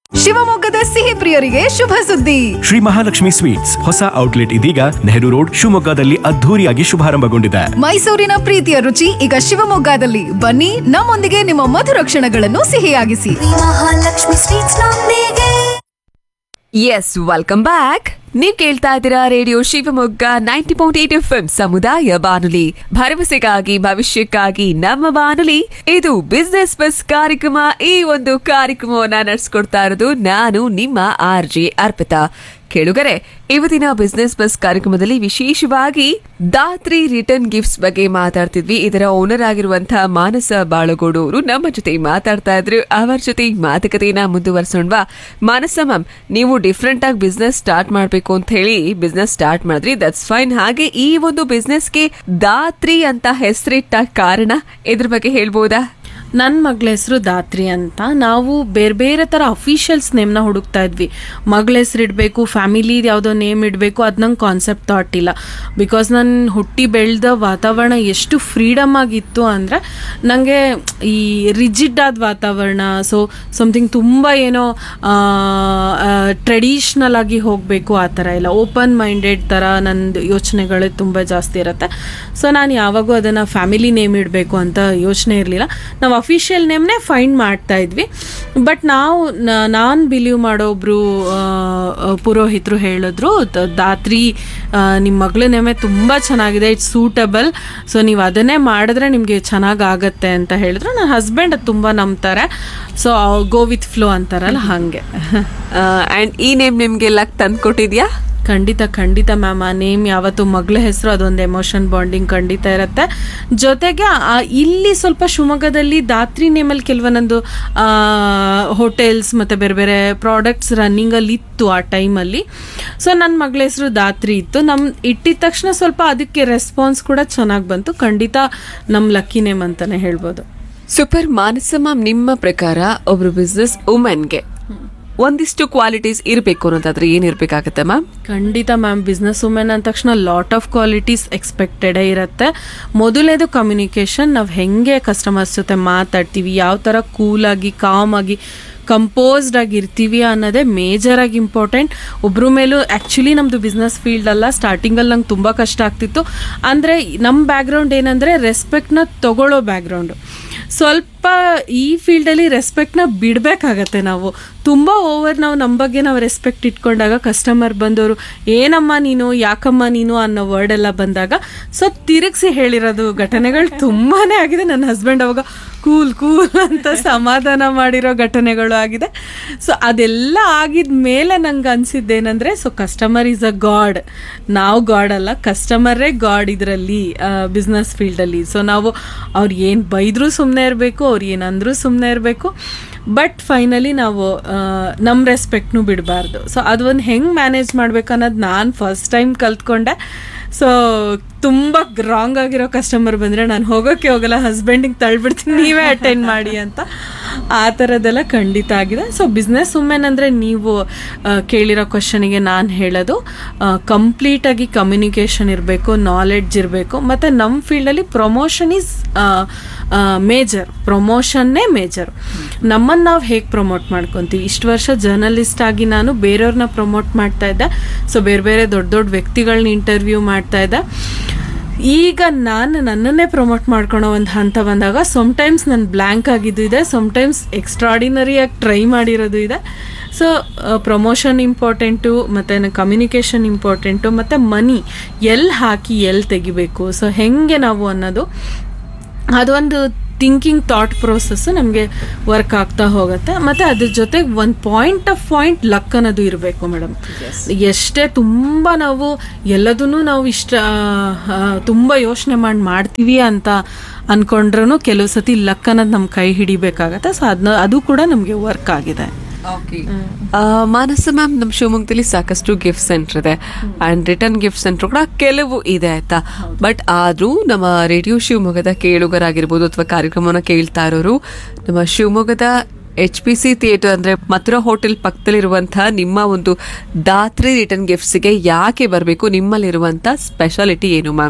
ಶಿವಮೊಗ್ಗದ ಸಿಹಿ ಪ್ರಿಯರಿಗೆ ಶುಭ ಸುದ್ದಿ ಶ್ರೀ ಮಹಾಲಕ್ಷ್ಮಿ ಸ್ವೀಟ್ಸ್ ಹೊಸ ಔಟ್ಲೆಟ್ ಇದೀಗ ನೆಹರು ರೋಡ್ ಶಿವಮೊಗ್ಗದಲ್ಲಿ ಅದ್ಧೂರಿಯಾಗಿ ಶುಭಾರಂಭಗೊಂಡಿದೆ ಮೈಸೂರಿನ ಪ್ರೀತಿಯ ರುಚಿ ಈಗ ಶಿವಮೊಗ್ಗದಲ್ಲಿ ಬನ್ನಿ ನಮ್ಮೊಂದಿಗೆ ನಿಮ್ಮ ಮಧುರ ಕ್ಷಣಗಳನ್ನು ಸಿಹಿಯಾಗಿಸಿ ಮಹಾಲಕ್ಷ್ಮಿ ಸ್ವೀಟ್ಸ್ ನೊಂದಿಗೆ ಎಸ್ ವೆಲ್ಕಮ್ ಬ್ಯಾಕ್ ನೀವ್ ಕೇಳ್ತಾ ಇದ್ದೀರಾ radio Shivamogga ninety point eight F ಸಮುದಾಯ ಬಾನುಲಿ ಭರವಸೆಗಾಗಿ ಭವಿಷ್ಯಕ್ಕಾಗಿ ನಮ್ಮ ಬಾನುಲಿ ಇದು ಬಿಸ್ನೆಸ್ ಬಸ್ ಕಾರ್ಯಕ್ರಮ ಈ ಒಂದು ಕಾರ್ಯಕ್ರಮವನ್ನ ನಡೆಸ್ಕೊಡ್ತಾ ಇರೋದು ನಾನು ನಿಮ್ಮ ಆರ್ ಜೆ ಅರ್ಪಿತಾ ಕೇಳುಗರೆ ಇವತ್ತಿನ ಬಿಸ್ನೆಸ್ ಬಸ್ ಕಾರ್ಯಕ್ರಮದಲ್ಲಿ ವಿಶೇಷವಾಗಿ ದಾತ್ರಿ ರಿಟರ್ನ್ ಗಿಫ್ಟ್ಸ್ ಬಗ್ಗೆ ಮಾತಾಡ್ತಿದ್ವಿ ಇದರ ಓನರ್ ಆಗಿರುವಂತಹ ಮಾನಸ ಬಾಳಗೋಡು ಅವರು ನಮ್ಮ ಜೊತೆ ಮಾತಾಡ್ತಾ ಇದ್ರು ಅವರ ಜೊತೆ ಮಾತುಕತೆಯನ್ನ ಮುಂದುವರ್ಸೋಣವಾ ಮಾನಸ ಮ್ಯಾಮ್ ನೀವು ಡಿಫ್ರೆಂಟ್ ಆಗಿ ಬಿಸ್ನೆಸ್ ಸ್ಟಾರ್ಟ್ ಮಾಡಬೇಕು ಅಂತ ಹೇಳಿ ಬಿಸ್ನೆಸ್ ಸ್ಟಾರ್ಟ್ ಮಾಡಿದ್ರಿ ದಟ್ಸ್ ಫೈನ್ ಹಾಗೆ ಈ ಒಂದು ಬಿಸ್ನೆಸ್ಗೆ ದಾತ್ರಿ ಅಂತ ಹೆಸರಿಟ್ಟ ಕಾರಣ ಇದ್ರ ಬಗ್ಗೆ ಹೇಳ್ಬೋದಾ ನನ್ನ ಮಗಳ ಹೆಸರು ದಾತ್ರಿ ಅಂತ ನಾವು ಬೇರೆ ಬೇರೆ ಥರ ಅಫಿಷಿಯಲ್ಸ್ ನೇಮ್ನ ಹುಡುಕ್ತಾ ಇದ್ವಿ ಮಗಳ ಹೆಸರು ಇಡಬೇಕು ಫ್ಯಾಮಿಲಿ ಯಾವುದೋ ನೇಮ್ ಇಡಬೇಕು ಅದು ನಂಗೆ ಕಾನ್ಸೆಪ್ಟ್ ಥಾಟ್ ಇಲ್ಲ ಬಿಕಾಸ್ ನಾನು ಹುಟ್ಟಿ ಬೆಳೆದ ವಾತಾವರಣ ಎಷ್ಟು ಫ್ರೀಡಮ್ ಆಗಿತ್ತು ಅಂದರೆ ನನಗೆ ಈ ರಿಜಿಡ್ ಆದ ವಾತಾವರಣ ಸೊ ಸಮಥಿಂಗ್ ತುಂಬ ಏನೋ ಟ್ರೆಡಿಷ್ನಲ್ ಆಗಿ ಹೋಗಬೇಕು ಆ ಥರ ಇಲ್ಲ ಓಪನ್ ಮೈಂಡೆಡ್ ಥರ ನಂದು ಯೋಚನೆಗಳು ತುಂಬ ಜಾಸ್ತಿ ಇರುತ್ತೆ ಸೊ ನಾನು ಯಾವಾಗೂ ಅದನ್ನು ಫ್ಯಾಮಿಲಿ ನೇಮ್ ಇಡಬೇಕು ಅಂತ ಯೋಚನೆ ಇರಲಿಲ್ಲ ನಾವು ಅಫಿಷಿಯಲ್ ನೇಮ್ನೇ ಫೈಂಡ್ ಮಾಡ್ತಾ ಇದ್ವಿ ಬಟ್ ನಾವು ನಾನು ಬಿಲೀವ್ ಮಾಡೋಬ್ರು ಆ, ಆ, ಪುರೋಹಿತರು ಹೇಳಿದ್ರು ದ- ದಾತ್ರಿ ನಿಮ್ಮ ಮಗಳ ನೇಮೆ ತುಂಬ ಚೆನ್ನಾಗಿದೆ ಇಟ್ಸ್ ಸೂಟಬಲ್ ಸೊ ನೀವು ಅದನ್ನೇ ಮಾಡಿದ್ರೆ ನಿಮಗೆ ಚೆನ್ನಾಗಿ ಆಗತ್ತೆ ಅಂತ ಹೇಳಿದ್ರು ನನ್ನ ಹಸ್ಬೆಂಡ್ ಅದು ತುಂಬ ನಂಬ್ತಾರೆ ಸೊ ಗೋ ವಿತ್ ಫ್ಲೋ ಅಂತಾರಲ್ಲ ಹಾಗೆ ಅಂಡ್ ಈ ನೇಮ್ ನಿಮ್ಗೆ ಲಕ್ ತಂದ್ಕೊಟ್ಟಿದ್ಯಾ ಖಂಡಿತ ಖಂಡಿತ ಮ್ಯಾಮ್ ಆ ನೇಮ್ ಯಾವತ್ತು ಮಗಳ ಹೆಸರು ಅದೊಂದು ಎಮೋಷನ್ ಬಾಂಡಿಂಗ್ ಖಂಡಿತ ಇರುತ್ತೆ ಜೊತೆಗೆ ಆ, ಇಲ್ಲಿ ಸ್ವಲ್ಪ ಶಿವಮೊಗ್ಗದಲ್ಲಿ ದಾತ್ರಿ ನೇಮಲ್ಲಿ ಕೆಲವೊಂದೊಂದು ಹೋಟೆಲ್ಸ್ ಮತ್ತು ಬೇರೆ ಬೇರೆ ಪ್ರಾಡಕ್ಟ್ಸ್ ರನ್ನಿಂಗಲ್ಲಿ ಇತ್ತು ಆ ಟೈಮಲ್ಲಿ ಸೊ ನನ್ನ ಮಗಳ ಹೆಸರು ದಾತ್ರಿ ಇತ್ತು ನಮ್ಮ ಇಟ್ಟಿದ ತಕ್ಷಣ ಸ್ವಲ್ಪ ಅದಕ್ಕೆ ರೆಸ್ಪಾನ್ಸ್ ಕೂಡ ಚೆನ್ನಾಗಿ ಬಂತು ಖಂಡಿತ ನಮ್ಮ ಲಕ್ಕಿ ನೇಮ್ ಅಂತಲೇ ಹೇಳ್ಬೋದು ಸೂಪರ್ ಮಾನಸ ಮ್ಯಾಮ್ ನಿಮ್ಮ ಪ್ರಕಾರ ಒಬ್ರು ಬಿಸ್ನೆಸ್ ವುಮೆನ್ಗೆ ಒಂದಿಷ್ಟು ಕ್ವಾಲಿಟೀಸ್ ಇರಬೇಕು ಅನ್ನೋದಾದ್ರೆ ಏನಿರ್ಬೇಕಾಗತ್ತೆ ಮ್ಯಾಮ್ ಖಂಡಿತ ಮ್ಯಾಮ್ ಬಿಸ್ನೆಸ್ ವುಮೆನ್ ಅಂದ ತಕ್ಷಣ ಲಾಟ್ ಆಫ್ ಕ್ವಾಲಿಟೀಸ್ ಎಕ್ಸ್ಪೆಕ್ಟೆಡೇ ಇರುತ್ತೆ ಮೊದಲೇದು ಕಮ್ಯುನಿಕೇಷನ್ ನಾವು ಹೆಂಗೆ ಕಸ್ಟಮರ್ಸ್ ಜೊತೆ ಮಾತಾಡ್ತೀವಿ ಯಾವ ಥರ ಕೂಲಾಗಿ ಕಾಮಾಗಿ ಕಂಪೋಸ್ಡ್ ಆಗಿ ಇರ್ತೀವಿ ಅನ್ನೋದೇ ಮೇಜರ್ ಆಗಿ ಇಂಪಾರ್ಟೆಂಟ್ ಒಬ್ರ ಮೇಲೂ ಆ್ಯಕ್ಚುಲಿ ನಮ್ಮದು ಬಿಸ್ನೆಸ್ ಫೀಲ್ಡ್ ಅಲ್ಲ ಸ್ಟಾರ್ಟಿಂಗಲ್ಲಿ ನಂಗೆ ತುಂಬ ಕಷ್ಟ ಆಗ್ತಿತ್ತು ಅಂದರೆ ನಮ್ಮ ಬ್ಯಾಕ್ಗ್ರೌಂಡ್ ಏನಂದರೆ ರೆಸ್ಪೆಕ್ಟ್ನ ತಗೊಳ್ಳೋ ಬ್ಯಾಕ್ಗ್ರೌಂಡು ಸ್ವಲ್ಪ ಈ ಫೀಲ್ಡಲ್ಲಿ ರೆಸ್ಪೆಕ್ಟ್ನ ಬಿಡಬೇಕಾಗತ್ತೆ ನಾವು ತುಂಬ ಓವರ್ ನಾವು ನಮ್ಮ ಬಗ್ಗೆ ನಾವು ರೆಸ್ಪೆಕ್ಟ್ ಇಟ್ಕೊಂಡಾಗ ಕಸ್ಟಮರ್ ಬಂದವರು ಏನಮ್ಮ ನೀನು ಯಾಕಮ್ಮ ನೀನು ಅನ್ನೋ ವರ್ಡ್ ಎಲ್ಲ ಬಂದಾಗ ಸೊ ತಿರುಗಿಸಿ ಹೇಳಿರೋದು ಘಟನೆಗಳು ತುಂಬಾ ಆಗಿದೆ ನನ್ನ ಹಸ್ಬೆಂಡ್ ಅವಾಗ ಕೂಲ್ ಕೂಲ್ ಅಂತ ಸಮಾಧಾನ ಮಾಡಿರೋ ಘಟನೆಗಳು ಆಗಿದೆ ಸೊ ಅದೆಲ್ಲ ಆಗಿದ ಮೇಲೆ ನಂಗೆ ಅನ್ಸಿದ್ದೇನೆಂದರೆ so customer is a god ನಾವು ಗಾಡ್ ಅಲ್ಲ ಕಸ್ಟಮರೇ ಗಾಡ್ ಇದರಲ್ಲಿ ಬಿಸ್ನೆಸ್ ಫೀಲ್ಡಲ್ಲಿ ಸೊ ನಾವು ಅವ್ರು ಏನು ಬೈದರೂ ಸುಮ್ಮನೆ ಇರಬೇಕು ಅವ್ರು ಏನಂದ್ರೂ ಸುಮ್ಮನೆ ಇರಬೇಕು ಬಟ್ ಫೈನಲಿ ನಾವು ನಮ್ಮ ರೆಸ್ಪೆಕ್ಟ್ನು ಬಿಡಬಾರ್ದು ಸೊ ಅದು ಒಂದು ಹೆಂಗೆ ಮ್ಯಾನೇಜ್ ಮಾಡ್ಬೇಕು ಅನ್ನೋದು ನಾನು ಫಸ್ಟ್ ಟೈಮ್ ಕಲ್ತ್ಕೊಂಡೆ ಸೊ ತುಂಬ ರಾಂಗ್ ಆಗಿರೋ ಕಸ್ಟಮರ್ ಬಂದರೆ ನಾನು ಹೋಗೋಕ್ಕೆ ಹೋಗಲ್ಲ ಹಸ್ಬೆಂಡಿಗೆ ತಳ್ಬಿಡ್ತೀನಿ ನೀವೇ ಅಟೆಂಡ್ ಮಾಡಿ ಅಂತ ಆ ಥರದ್ದೆಲ್ಲ ಖಂಡಿತ ಆಗಿದೆ ಸೊ ಬಿಸ್ನೆಸ್ ವುಮೆನ್ ಅಂದರೆ ನೀವು ಆ, ಕೇಳಿರೋ ಕ್ವಶನಿಗೆ ನಾನು ಹೇಳೋದು ಕಂಪ್ಲೀಟಾಗಿ ಕಮ್ಯುನಿಕೇಷನ್ ಇರಬೇಕು ನಾಲೆಡ್ಜ್ ಇರಬೇಕು ಮತ್ತು ನಮ್ಮ ಫೀಲ್ಡಲ್ಲಿ ಪ್ರಮೋಷನ್ ಈಸ್ ಮೇಜರ್ ಪ್ರಮೋಷನ್ನೇ ಮೇಜರ್ ನಮ್ಮನ್ನು ನಾವು ಹೇಗೆ ಪ್ರಮೋಟ್ ಮಾಡ್ಕೊತೀವಿ ಇಷ್ಟು ವರ್ಷ ಜರ್ನಲಿಸ್ಟ್ ಆಗಿ ನಾನು ಬೇರೆಯವ್ರನ್ನ ಪ್ರಮೋಟ್ ಮಾಡ್ತಾ ಇದ್ದೆ ಸೊ ಬೇರೆ ಬೇರೆ ದೊಡ್ಡ ದೊಡ್ಡ ವ್ಯಕ್ತಿಗಳನ್ನ ಇಂಟರ್ವ್ಯೂ ಮಾಡ್ತಾ ಇದ್ದೆ ಈಗ ನಾನು ನನ್ನನ್ನೇ ಪ್ರಮೋಟ್ ಮಾಡ್ಕೊಳೋ ಒಂದು ಹಂತ ಬಂದಾಗ ಸಮ್ಟೈಮ್ಸ್ ನಾನು ಬ್ಲ್ಯಾಂಕ್ ಆಗಿದ್ದು ಇದೆ ಸಮ್ಟೈಮ್ಸ್ ಎಕ್ಸ್ಟ್ರಾಡಿನರಿಯಾಗಿ ಟ್ರೈ ಮಾಡಿರೋದು ಇದೆ ಸೊ ಪ್ರಮೋಷನ್ ಇಂಪಾರ್ಟೆಂಟು ಮತ್ತು ಕಮ್ಯುನಿಕೇಷನ್ ಇಂಪಾರ್ಟೆಂಟು ಮತ್ತು ಮನಿ ಎಲ್ಲಿ ಹಾಕಿ ಎಲ್ಲಿ ತೆಗಿಬೇಕು ಸೊ ಹೆಂಗೆ ನಾವು ಅನ್ನೋದು ಅದೊಂದು ಥಿಂಕಿಂಗ್ ಥಾಟ್ ಪ್ರೋಸೆಸ್ಸು ನಮಗೆ ವರ್ಕ್ ಆಗ್ತಾ ಹೋಗುತ್ತೆ ಮತ್ತು ಅದ್ರ ಜೊತೆಗೆ ಒಂದು ಪಾಯಿಂಟ್ ಆಫ್ ಪಾಯಿಂಟ್ ಲಕ್ ಅನ್ನೋದು ಇರಬೇಕು ಮೇಡಮ್ ಎಷ್ಟೇ ತುಂಬ ನಾವು ಎಲ್ಲದನ್ನೂ ನಾವು ಇಷ್ಟ ಆ, ತುಂಬ ಯೋಚನೆ ಮಾಡಿ ಮಾಡ್ತೀವಿ ಅಂತ ಅಂದ್ಕೊಂಡ್ರೂ ಕೆಲವು ಸತಿ ಲಕ್ ಅನ್ನೋದು ನಮ್ಮ ಕೈ ಹಿಡಿಬೇಕಾಗತ್ತೆ ಸೊ ಅದನ್ನ ಅದು ಕೂಡ ನಮಗೆ ವರ್ಕ್ ಆಗಿದೆ ಆ, ಮಾನಸ ಮ್ಯಾಮ್ ನಮ್ಮ ಶಿವಮೊಗ್ಗದಲ್ಲಿ ಸಾಕಷ್ಟು ಗಿಫ್ಟ್ ಸೆಂಟರ್ ಇದೆ ಅಂಡ್ ರಿಟರ್ನ್ ಗಿಫ್ಟ್ ಸೆಂಟರ್ ಕೂಡ ಕೆಲವು ಇದೆ ಆಯ್ತಾ ಬಟ್ ಆದ್ರೂ ನಮ್ಮ ರೇಡಿಯೋ ಶಿವಮೊಗ್ಗದ ಕೇಳುಗರಾಗಿರ್ಬೋದು ಅಥವಾ ಕಾರ್ಯಕ್ರಮನ ಕೇಳ್ತಾ ಇರೋರು ನಮ್ಮ ಶಿವಮೊಗ್ಗದ ಎಚ್ ಪಿ ಸಿ ಥಿಯೇಟರ್ ಅಂದ್ರೆ ಮಥುರಾ ಹೋಟೆಲ್ ಪಕ್ಕದಲ್ಲಿರುವಂತಹ ನಿಮ್ಮ ಒಂದು ದಾತ್ರಿ ರಿಟರ್ನ್ ಗಿಫ್ಟ್ಸ್ಗೆ ಯಾಕೆ ಬರಬೇಕು ನಿಮ್ಮಲ್ಲಿರುವಂತ ಸ್ಪೆಷಾಲಿಟಿ ಏನು ಮ್ಯಾಮ್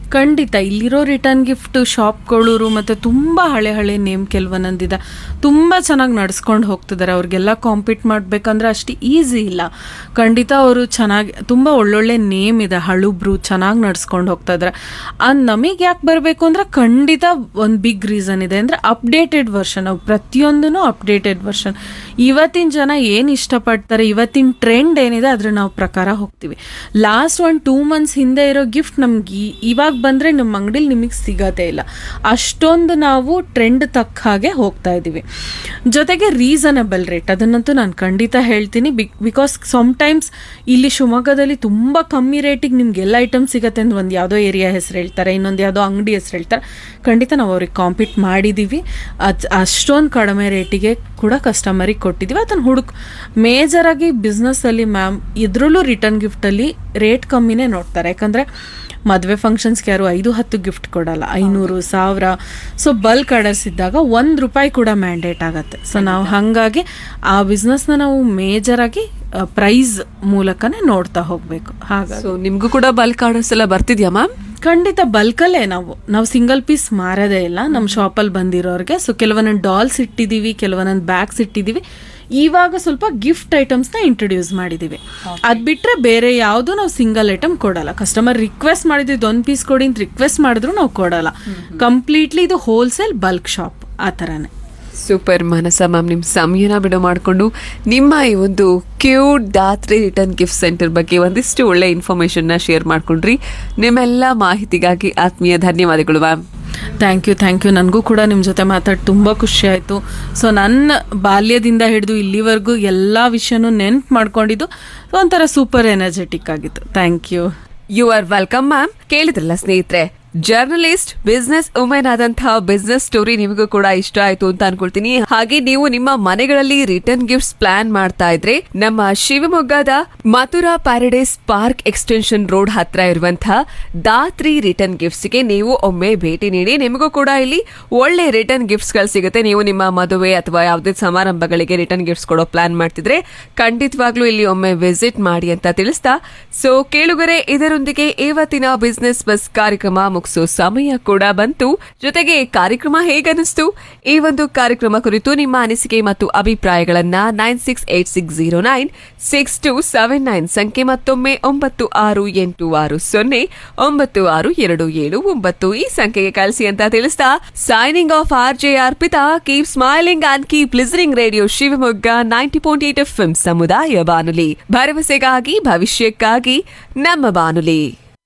ಖಂಡಿತ ಇಲ್ಲಿರೋ ರಿಟರ್ನ್ ಗಿಫ್ಟ್ ಶಾಪ್ಗಳೂರು ಮತ್ತು ತುಂಬ ಹಳೆ ಹಳೆ ನೇಮ್ ಕೆಲವೊಂದಿದೆ ತುಂಬ ಚೆನ್ನಾಗಿ ನಡ್ಸ್ಕೊಂಡು ಹೋಗ್ತಿದ್ದಾರೆ ಅವ್ರಿಗೆಲ್ಲ ಕಾಂಪೀಟ್ ಮಾಡಬೇಕಂದ್ರೆ ಅಷ್ಟು ಈಸಿ ಇಲ್ಲ ಖಂಡಿತ ಅವರು ಚೆನ್ನಾಗಿ ತುಂಬ ಒಳ್ಳೊಳ್ಳೆ ನೇಮ್ ಇದೆ ಹಳುಬ್ರು ಚೆನ್ನಾಗಿ ನಡ್ಸ್ಕೊಂಡು ಹೋಗ್ತಾ ಇದ್ದಾರೆ ಅದು ನಮಗೆ ಯಾಕೆ ಬರಬೇಕು ಅಂದರೆ ಖಂಡಿತ ಒಂದು ಬಿಗ್ ರೀಸನ್ ಇದೆ ಅಂದರೆ ಅಪ್ಡೇಟೆಡ್ ವರ್ಷನ್ ನಾವು ಪ್ರತಿಯೊಂದೂ ಅಪ್ಡೇಟೆಡ್ ವರ್ಷನ್ ಇವತ್ತಿನ ಜನ ಏನು ಇಷ್ಟಪಡ್ತಾರೆ ಇವತ್ತಿನ ಟ್ರೆಂಡ್ ಏನಿದೆ ಅದ್ರ ನಾವು ಪ್ರಕಾರ ಹೋಗ್ತೀವಿ ಲಾಸ್ಟ್ ಒಂದು ಟೂ ಮಂತ್ಸ್ ಹಿಂದೆ ಇರೋ ಗಿಫ್ಟ್ ನಮ್ಗೆ ಇವಾಗ ಬಂದರೆ ನಮ್ಮ ಅಂಗಡಿಲಿ ನಿಮಗೆ ಸಿಗೋದೇ ಇಲ್ಲ ಅಷ್ಟೊಂದು ನಾವು ಟ್ರೆಂಡ್ ತಕ್ಕ ಹಾಗೆ ಹೋಗ್ತಾ ಇದ್ದೀವಿ ಜೊತೆಗೆ ರೀಸನಬಲ್ ರೇಟ್ ಅದನ್ನಂತೂ ನಾನು ಖಂಡಿತ ಹೇಳ್ತೀನಿ ಬಿಕ್ ಬಿಕಾಸ್ ಸಮ್ಟೈಮ್ಸ್ ಇಲ್ಲಿ ಶಿವಮೊಗ್ಗದಲ್ಲಿ ತುಂಬ ಕಮ್ಮಿ ರೇಟಿಗೆ ನಿಮ್ಗೆ ಎಲ್ಲ ಐಟಮ್ ಸಿಗತ್ತೆ ಅಂದ್ರೆ ಒಂದು ಯಾವುದೋ ಏರಿಯಾ ಹೆಸರು ಹೇಳ್ತಾರೆ ಇನ್ನೊಂದು ಯಾವುದೋ ಅಂಗಡಿ ಹೆಸರು ಹೇಳ್ತಾರೆ ಖಂಡಿತ ನಾವು ಅವ್ರಿಗೆ ಕಾಂಪೀಟ್ ಮಾಡಿದ್ದೀವಿ ಅದು ಅಷ್ಟೊಂದು ಕಡಿಮೆ ರೇಟಿಗೆ ಕೂಡ ಕಸ್ಟಮರಿಗೆ ಕೊಟ್ಟಿದ್ದೀವಿ ಅದನ್ನು ಹುಡುಕ್ ಮೇಜರಾಗಿ ಬಿಸ್ನೆಸ್ಸಲ್ಲಿ ಮ್ಯಾಮ್ ಇದರಲ್ಲೂ ರಿಟರ್ನ್ ಗಿಫ್ಟಲ್ಲಿ ರೇಟ್ ಕಮ್ಮಿನೇ ನೋಡ್ತಾರೆ ಯಾಕಂದರೆ ಮದುವೆ ಫಂಕ್ಷನ್ಸ್ಗೆ ಯಾರು ಐದು ಹತ್ತು ಗಿಫ್ಟ್ ಕೊಡಲ್ಲ ಐನೂರು ಸಾವಿರ ಸೊ ಬಲ್ಕ್ ಆರ್ಡರ್ಸ್ ಇದ್ದಾಗ ಒಂದು ರೂಪಾಯಿ ಕೂಡ ಮ್ಯಾಂಡೇಟ್ ಆಗುತ್ತೆ ಸೊ ನಾವು ಹಾಗಾಗಿ ಆ ಬಿಸ್ನೆಸ್ನ ನಾವು ಮೇಜರಾಗಿ ಪ್ರೈಸ್ ಮೂಲಕನೇ ನೋಡ್ತಾ ಹೋಗಬೇಕು ಹಾಗಾಗಿ ಸೊ ನಿಮ್ಗೂ ಕೂಡ ಬಲ್ಕ್ ಆರ್ಡರ್ಸ್ ಎಲ್ಲ ಬರ್ತಿದ್ಯಾ ಮ್ಯಾಮ್ ಖಂಡಿತ ಬಲ್ಕಲ್ಲೇ ನಾವು ನಾವು ಸಿಂಗಲ್ ಪೀಸ್ ಮಾರೋದೇ ಇಲ್ಲ ನಮ್ಮ ಶಾಪಲ್ಲಿ ಬಂದಿರೋರಿಗೆ ಸೊ ಕೆಲವೊಂದೊಂದು ಡಾಲ್ಸ್ ಇಟ್ಟಿದ್ದೀವಿ ಕೆಲವೊಂದೊಂದು ಬ್ಯಾಗ್ಸ್ ಇಟ್ಟಿದ್ದೀವಿ ಇವಾಗ ಸ್ವಲ್ಪ ಗಿಫ್ಟ್ ಐಟಮ್ಸ್ನ ಇಂಟ್ರೊಡ್ಯೂಸ್ ಮಾಡಿದ್ದೀವಿ ಅದು ಬಿಟ್ಟರೆ ಬೇರೆ ಯಾವುದು ನಾವು ಸಿಂಗಲ್ ಐಟಮ್ ಕೊಡಲ್ಲ ಕಸ್ಟಮರ್ ರಿಕ್ವೆಸ್ಟ್ ಮಾಡಿದ್ದು ಒಂದು ಪೀಸ್ ಕೊಡಿ ಅಂತ ರಿಕ್ವೆಸ್ಟ್ ಮಾಡಿದ್ರು ನಾವು ಕೊಡಲ್ಲ ಕಂಪ್ಲೀಟ್ಲಿ ಇದು ಹೋಲ್ಸೇಲ್ ಬಲ್ಕ್ ಶಾಪ್ ಆ ಥರನೇ ಸೂಪರ್ ಮನಸ ಮ್ಯಾಮ್ ನಿಮ್ಮ ಸಮಯನ ಬಿಡು ಮಾಡಿಕೊಂಡು ನಿಮ್ಮ ಈ ಒಂದು cute Dhatri return gift centre ಬಗ್ಗೆ ಒಂದಿಷ್ಟು ಒಳ್ಳೆ ಇನ್ಫಾರ್ಮೇಶನ್ನ ಶೇರ್ ಮಾಡ್ಕೊಂಡ್ರಿ ನಿಮ್ಮೆಲ್ಲ ಮಾಹಿತಿಗಾಗಿ ಆತ್ಮೀಯ ಧನ್ಯವಾದಗಳು ma'am thank you thank you ನನಗೂ ಕೂಡ ನಿಮ್ಮ ಜೊತೆ ಮಾತಾಡಿ ತುಂಬ ಖುಷಿ ಆಯಿತು ಸೊ ನನ್ನ ಬಾಲ್ಯದಿಂದ ಹಿಡಿದು ಇಲ್ಲಿವರೆಗೂ ಎಲ್ಲ ವಿಷಯನೂ ನೆನ್ಪು ಮಾಡ್ಕೊಂಡಿದ್ದು ಒಂಥರ ಸೂಪರ್ ಎನರ್ಜೆಟಿಕ್ ಆಗಿತ್ತು thank you you are welcome ma'am ಕೇಳಿದ್ರಲ್ಲ ಸ್ನೇಹಿತರೆ ಜರ್ನಲಿಸ್ಟ್ ಬಿಸ್ನೆಸ್ ವುಮೆನ್ ಆದಂತಹ ಬಿಸ್ನೆಸ್ ಸ್ಟೋರಿ ನಿಮಗೂ ಕೂಡ ಇಷ್ಟ ಆಯ್ತು ಅಂತ ಅನ್ಕೊಳ್ತೀನಿ ಹಾಗೆ ನೀವು ನಿಮ್ಮ ಮನೆಗಳಲ್ಲಿ ರಿಟರ್ನ್ ಗಿಫ್ಟ್ಸ್ ಪ್ಲಾನ್ ಮಾಡ್ತಾ ಇದ್ರೆ ನಮ್ಮ ಶಿವಮೊಗ್ಗದ Mathura paradise park extension road ಹತ್ರ ಇರುವಂತಹ ದಾತ್ರಿ ರಿಟರ್ನ್ ಗಿಫ್ಟ್ಸ್ ಗೆ ನೀವು ಒಮ್ಮೆ ಭೇಟಿ ನೀಡಿ ನಿಮಗೂ ಕೂಡ ಇಲ್ಲಿ ಒಳ್ಳೆ ರಿಟರ್ನ್ ಗಿಫ್ಟ್ಸ್ ಗಳು ಸಿಗುತ್ತೆ ನೀವು ನಿಮ್ಮ ಮದುವೆ ಅಥವಾ ಯಾವುದೇ ಸಮಾರಂಭಗಳಿಗೆ ರಿಟರ್ನ್ ಗಿಫ್ಟ್ಸ್ ಕೊಡೋ ಪ್ಲಾನ್ ಮಾಡ್ತಿದ್ರೆ ಖಂಡಿತವಾಗ್ಲೂ ಇಲ್ಲಿ ಒಮ್ಮೆ ವಿಸಿಟ್ ಮಾಡಿ ಅಂತ ತಿಳಿಸ್ತಾ ಸೊ ಕೇಳುಗರೆ ಇದರೊಂದಿಗೆ ಇವತ್ತಿನ ಬಿಸ್ನೆಸ್ ಬಸ್ ಕಾರ್ಯಕ್ರಮ ಮುಗಿಸೋ ಸಮಯ ಕೂಡ ಬಂತು ಜೊತೆಗೆ ಕಾರ್ಯಕ್ರಮ ಹೇಗನಿಸ್ತು ಈ ಒಂದು ಕಾರ್ಯಕ್ರಮ ಕುರಿತು ನಿಮ್ಮ ಅನಿಸಿಕೆ ಮತ್ತು ಅಭಿಪ್ರಾಯಗಳನ್ನ nine six eight six zero nine six two seven nine ಸಂಖ್ಯೆ ಮತ್ತೊಮ್ಮೆ ಒಂಬತ್ತು ಆರು ಎಂಟು ಆರು ಸೊನ್ನೆ ಒಂಬತ್ತು ಆರು ಎರಡು ಏಳು ಒಂಬತ್ತು ಈ ಸಂಖ್ಯೆಗೆ ಕಳಿಸಿ ಅಂತ ತಿಳಿಸ್ತಾ signing off R J Arpita keep smiling and keep listening radio Shivamogga ninety point eight F ಸಮುದಾಯ ಬಾನುಲಿ ಭರವಸೆಗಾಗಿ ಭವಿಷ್ಯಕ್ಕಾಗಿ ನಮ್ಮ ಬಾನುಲಿ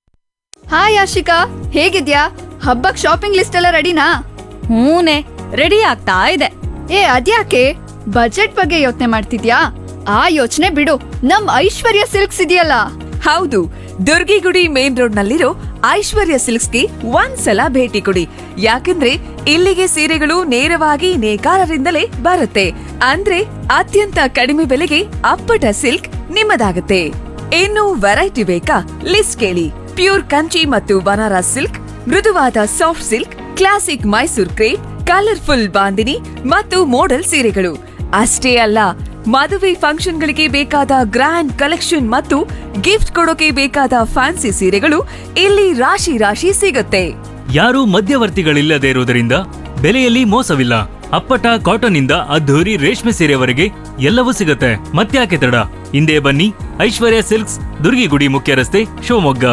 ಹಾಯ್ ಆಶಿಕಾ ಹೇಗಿದ್ಯಾ ಹಬ್ಬಕ್ ಶಾಪಿಂಗ್ ಲಿಸ್ಟ್ ಎಲ್ಲ ರೆಡಿನಾ ಹೂನೆ ರೆಡಿ ಆಗ್ತಾ ಇದೆ ಏ ಅದ್ಯಾಕೆ ಬಜೆಟ್ ಬಗ್ಗೆ ಯೋಚನೆ ಮಾಡ್ತಿದ್ಯಾ ಆ ಯೋಚನೆ ಬಿಡು ನಮ್ ಐಶ್ವರ್ಯ ಸಿಲ್ಕ್ಸ್ ಇದೆಯಲ್ಲ ಹೌದು ದುರ್ಗಿಗುಡಿ ಮೇನ್ ರೋಡ್ ನಲ್ಲಿರೋ ಐಶ್ವರ್ಯ ಸಿಲ್ಕ್ಸ್ಗೆ ಒಂದ್ಸಲ ಭೇಟಿ ಕೊಡಿ ಯಾಕಂದ್ರೆ ಇಲ್ಲಿಗೆ ಸೀರೆಗಳು ನೇರವಾಗಿ ನೇಕಾರರಿಂದಲೇ ಬರುತ್ತೆ ಅಂದ್ರೆ ಅತ್ಯಂತ ಕಡಿಮೆ ಬೆಲೆಗೆ ಅಪ್ಪಟ ಸಿಲ್ಕ್ ನಿಮ್ಮದಾಗುತ್ತೆ ಇನ್ನು ವೆರೈಟಿ ಬೇಕಾ ಲಿಸ್ಟ್ ಕೇಳಿ ಪ್ಯೂರ್ ಕಂಚಿ ಮತ್ತು ಬನಾರಸ್ ಸಿಲ್ಕ್ ಮೃದುವಾದ soft silk classic Mysore crepe colourful bandhani ಮತ್ತು ಮೋಡಲ್ ಸೀರೆಗಳು ಅಷ್ಟೇ ಅಲ್ಲ ಮದುವೆ ಫಂಕ್ಷನ್ಗಳಿಗೆ ಬೇಕಾದ ಗ್ರ್ಯಾಂಡ್ ಕಲೆಕ್ಷನ್ ಮತ್ತು ಗಿಫ್ಟ್ ಕೊಡೋಕೆ ಬೇಕಾದ ಫ್ಯಾನ್ಸಿ ಸೀರೆಗಳು ಇಲ್ಲಿ ರಾಶಿ ರಾಶಿ ಸಿಗುತ್ತೆ ಯಾರೂ ಮಧ್ಯವರ್ತಿಗಳಿಲ್ಲದೆ ಇರುವುದರಿಂದ ಬೆಲೆಯಲ್ಲಿ ಮೋಸವಿಲ್ಲ ಅಪ್ಪಟ ಕಾಟನ್ ಇಂದ ಅದ್ಧೂರಿ ರೇಷ್ಮೆ ಸೀರೆವರೆಗೆ ಎಲ್ಲವೂ ಸಿಗುತ್ತೆ ಮತ್ತ್ಯಾಕೆ ತಡ ಹಿಂದೆ ಬನ್ನಿ ಐಶ್ವರ್ಯ ಸಿಲ್ಕ್ಸ್ ದುರ್ಗಿಗುಡಿ ಮುಖ್ಯ ರಸ್ತೆ ಶಿವಮೊಗ್ಗ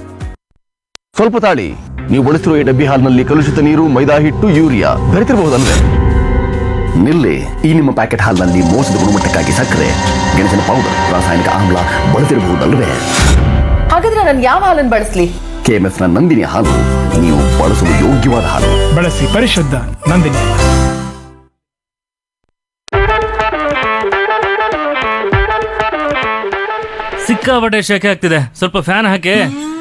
ಸ್ವಲ್ಪ ತಾಳಿ ನೀವು ಬಳಸಿರುವ ಈ ಡಬ್ಬಿ ಹಾಲ್ನಲ್ಲಿ ಕಲುಷಿತ ನೀರು ಮೈದಾ ಹಿಟ್ಟು ಯೂರಿಯಾ ಬೆರೆತಿರಬಹುದಲ್ವೇ ನಿಲ್ಲಿ ಈ ನಿಮ್ಮ ಪ್ಯಾಕೆಟ್ ಹಾಲ್ನಲ್ಲಿ ಮೋಸದ ಗುಣಮಟ್ಟಕ್ಕಾಗಿ ಸಕ್ಕರೆ ಗೆಣಸಿನ ಪೌಡರ್ ರಾಸಾಯನಿಕ ಆಮ್ಲ ಬಳಸಿರಬಹುದಲ್ವೇ ಹಾಗಾದ್ರೆ ನಾನು ಯಾವ ಹಾಲನ್ನು ಬಳಸಲಿ ಕೆಎಂಎಫ್ ನ ನಂದಿನಿ ಹಾಲು ನೀವು ಬಳಸಲು ಯೋಗ್ಯವಾದ ಹಾಲು ಬಳಸಿ ಪರಿಶುದ್ಧ ನಂದಿನಿ ಸಿಕ್ಕಾಪಟ್ಟೆ ಶೆಕೆ ಆಗ್ತಿದೆ ಸ್ವಲ್ಪ ಫ್ಯಾನ್ ಹಾಕಿ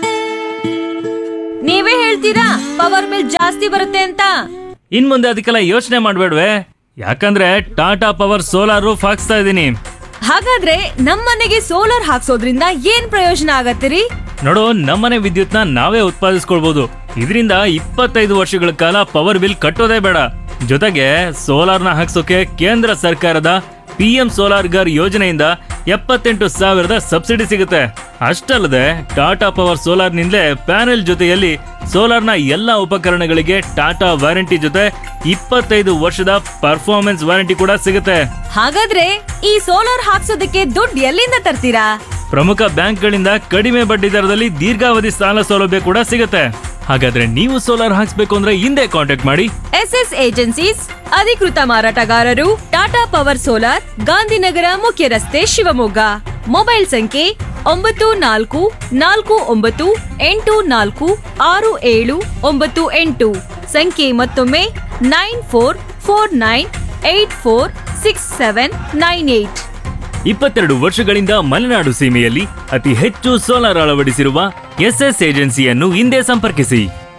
ನೀವೇ ಹೇಳ್ತೀರಾ ಪವರ್ ಬಿಲ್ ಜಾಸ್ತಿ ಬರುತ್ತೆ ಅಂತ ಇನ್ ಮುಂದೆ ಅದಕ್ಕೆಲ್ಲ ಯೋಚನೆ ಮಾಡ್ಬೇಡ್ವೆ ಯಾಕಂದ್ರೆ ಟಾಟಾ ಪವರ್ ಸೋಲಾರ್ ರೂಫ್ ಹಾಕ್ಸ್ತಾ ಇದ್ದೀನಿ ಹಾಗಾದ್ರೆ ನಮ್ಮನೆಗೆ ಸೋಲಾರ್ ಹಾಕ್ಸೋದ್ರಿಂದ ಏನ್ ಪ್ರಯೋಜನ ಆಗತ್ತಿರಿ ನೋಡು ನಮ್ಮನೆ ವಿದ್ಯುತ್ನ ನಾವೇ ಉತ್ಪಾದಿಸ್ಕೊಳ್ಬಹುದು ಇದರಿಂದ ಇಪ್ಪತ್ತೈದು ವರ್ಷಗಳ ಕಾಲ ಪವರ್ ಬಿಲ್ ಕಟ್ಟೋದೇ ಬೇಡ ಜೊತೆಗೆ ಸೋಲಾರ್ನ ಹಾಕ್ಸೋಕೆ ಕೇಂದ್ರ ಸರ್ಕಾರದ ಪಿ ಎಂ ಸೋಲಾರ್ ಗರ್ ಯೋಜನೆಯಿಂದ ಎಪ್ಪತ್ತೆಂಟು ಸಾವಿರದ ಸಬ್ಸಿಡಿ ಸಿಗುತ್ತೆ ಅಷ್ಟಲ್ಲದೆ ಟಾಟಾ ಪವರ್ ಸೋಲಾರ್ನಿಂದಲೇ ಪ್ಯಾನೆಲ್ ಜೊತೆಯಲ್ಲಿ ಸೋಲಾರ್ನ ಎಲ್ಲ ಉಪಕರಣಗಳಿಗೆ ಟಾಟಾ ವಾರಂಟಿ ಜೊತೆ ಇಪ್ಪತ್ತೈದು ವರ್ಷದ ಪರ್ಫಾರ್ಮೆನ್ಸ್ ವಾರಂಟಿ ಕೂಡ ಸಿಗುತ್ತೆ ಹಾಗಾದ್ರೆ ಈ ಸೋಲಾರ್ ಹಾಕ್ಸೋದಕ್ಕೆ ದುಡ್ಡು ಎಲ್ಲಿಂದ ತರ್ತೀರಾ ಪ್ರಮುಖ ಬ್ಯಾಂಕ್ಗಳಿಂದ ಕಡಿಮೆ ಬಡ್ಡಿ ದರದಲ್ಲಿ ದೀರ್ಘಾವಧಿ ಸಾಲ ಸೌಲಭ್ಯ ಕೂಡ ಸಿಗುತ್ತೆ ಹಾಗಾದ್ರೆ ನೀವು ಸೋಲಾರ್ ಹಾಕ್ಸ್ಬೇಕು ಅಂದ್ರೆ ಹಿಂದೆ ಕಾಂಟ್ಯಾಕ್ಟ್ ಮಾಡಿ ಎಸ್ ಎಸ್ ಏಜೆನ್ಸೀಸ್ ಅಧಿಕೃತ ಮಾರಾಟಗಾರರು ಟಾಟಾ ಪವರ್ ಸೋಲಾರ್ ಗಾಂಧಿನಗರ ಮುಖ್ಯ ರಸ್ತೆ ಶಿವಮೊಗ್ಗ ಮೊಬೈಲ್ ಸಂಖ್ಯೆ ಒಂಬತ್ತು ನಾಲ್ಕು ನಾಲ್ಕು ಒಂಬತ್ತು ಎಂಟು ನಾಲ್ಕು ಆರು ಏಳು ಒಂಬತ್ತು ಎಂಟು ಸಂಖ್ಯೆ ಮತ್ತೊಮ್ಮೆ nine four four nine eight four six seven nine eight ಇಪ್ಪತ್ತೆರಡು ವರ್ಷಗಳಿಂದ ಮಲೆನಾಡು ಸೀಮೆಯಲ್ಲಿ ಅತಿ ಹೆಚ್ಚು ಸೋಲಾರ್ ಅಳವಡಿಸಿರುವ ಎಸ್ಎಸ್ ಏಜೆನ್ಸಿಯನ್ನು ಹಿಂದೆ ಸಂಪರ್ಕಿಸಿ